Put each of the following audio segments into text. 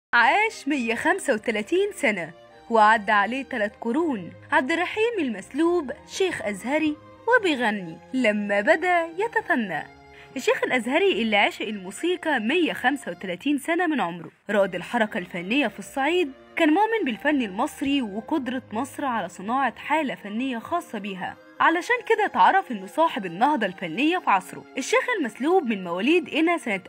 عاش 135 سنة وعدى عليه ثلاث قرون عبد الرحيم المسلوب شيخ أزهري وبيغني لما بدأ يتثنى الشيخ الأزهري اللي عشق الموسيقى 135 سنة من عمره رائد الحركة الفنية في الصعيد كان مؤمن بالفن المصري وقدرة مصر على صناعة حالة فنية خاصة بيها علشان كده اتعرف انه صاحب النهضة الفنية في عصره الشيخ المسلوب من مواليد قنا سنة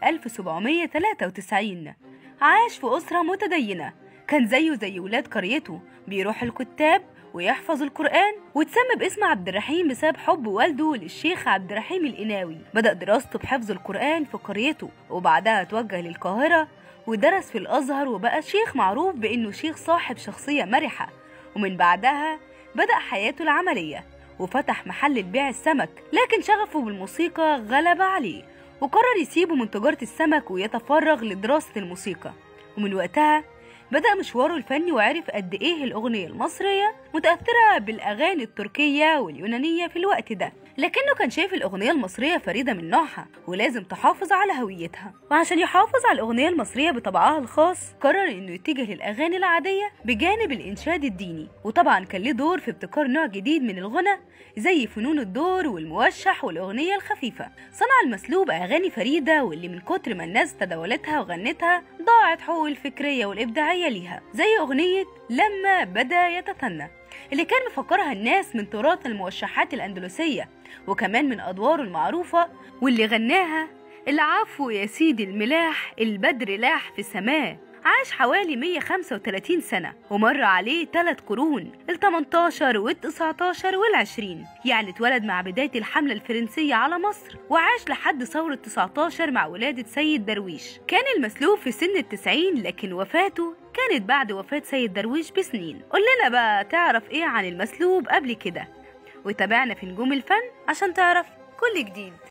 1793 عاش في أسرة متدينة كان زيه زي ولاد قريته بيروح الكتاب ويحفظ القرآن واتسمى باسم عبد الرحيم بسبب حب والده للشيخ عبد الرحيم القناوي بدأ دراسته بحفظ القرآن في قريته وبعدها توجه للقاهرة ودرس في الأزهر وبقى شيخ معروف بأنه شيخ صاحب شخصية مرحة ومن بعدها بدأ حياته العملية وفتح محل لبيع السمك لكن شغفه بالموسيقى غلب عليه وقرر يسيبه من تجارة السمك ويتفرغ لدراسة الموسيقى ومن وقتها بدأ مشواره الفني وعرف قد إيه الأغنية المصرية متأثرة بالأغاني التركية واليونانية في الوقت ده لكنه كان شايف الأغنية المصرية فريدة من نوعها ولازم تحافظ على هويتها وعشان يحافظ على الأغنية المصرية بطبعها الخاص قرر إنه يتجه للأغاني العادية بجانب الإنشاد الديني وطبعا كان له دور في ابتكار نوع جديد من الغنى زي فنون الدور والموشح والأغنية الخفيفة صنع المسلوب أغاني فريدة واللي من كتر ما الناس تداولتها وغنتها ضاعت حقوق الفكرية والإبداعية ليها زي أغنية لما بدأ يتثنى اللي كان مفكرها الناس من تراث الموشحات الأندلسية وكمان من أدواره المعروفة واللي غناها العفو يا سيدي الملاح البدر لاح في سماه عاش حوالي 135 سنة ومر عليه 3 قرون ال 18 وال 19 وال 20 يعني اتولد مع بداية الحملة الفرنسية على مصر وعاش لحد ثورة 19 مع ولادة سيد درويش كان المسلوب في سن التسعين لكن وفاته كانت بعد وفاة سيد درويش بسنين قول لنا بقى تعرف ايه عن المسلوب قبل كده وتابعنا في نجوم الفن عشان تعرف كل جديد